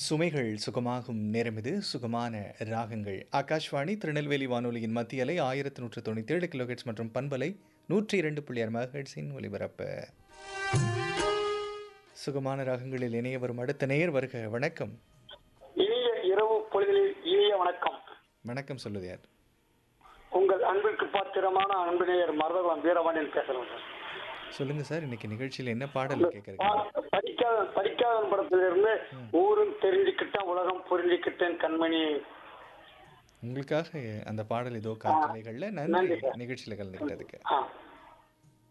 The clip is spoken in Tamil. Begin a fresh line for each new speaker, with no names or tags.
சுமைகள் சுகமாகும் நேரம் இது சுகமான ராகங்கள் ஆகாஷ்வாணி திருநெல்வேலி வானொலியின் மத்திய அலை ஆயிரத்தி நூற்று தொண்ணூற்றி ஏழு கிலோஹெட்ஸ் மற்றும் பண்பலை நூற்றி இரண்டு புள்ளி ஆறு மெகாஹெட்ஸின் ஒலிபரப்பு சுகமான ராகங்களில் இணைய வரும் அடுத்த நேயர் வருக வணக்கம்
இனிய இரவு பொழுதில் இனிய வணக்கம்
வணக்கம் சொல்லுது யார்
உங்கள் அன்பிற்கு பாத்திரமான அன்பினேயர் மருதகுலம் வீரமணியன் பேசுறேன் சார்.
சொல்லுங்க சார் இன்னைக்கு நிகழ்ச்சியில் என்ன பாடல் கேட்குறீங்க
பா- படிக்காத படிக்காத படத்திலிருந்து ஊரும் தெரிஞ்சுக்கிட்டேன் உலகம் புரிஞ்சுக்கிட்டேன் கண்மணி
உங்களுக்காக அந்த பாடல் ஏதோ காற்றலைகளில் நன்றி நிகழ்ச்சியில் கலந்துக்கிட்டதுக்கு
ஆ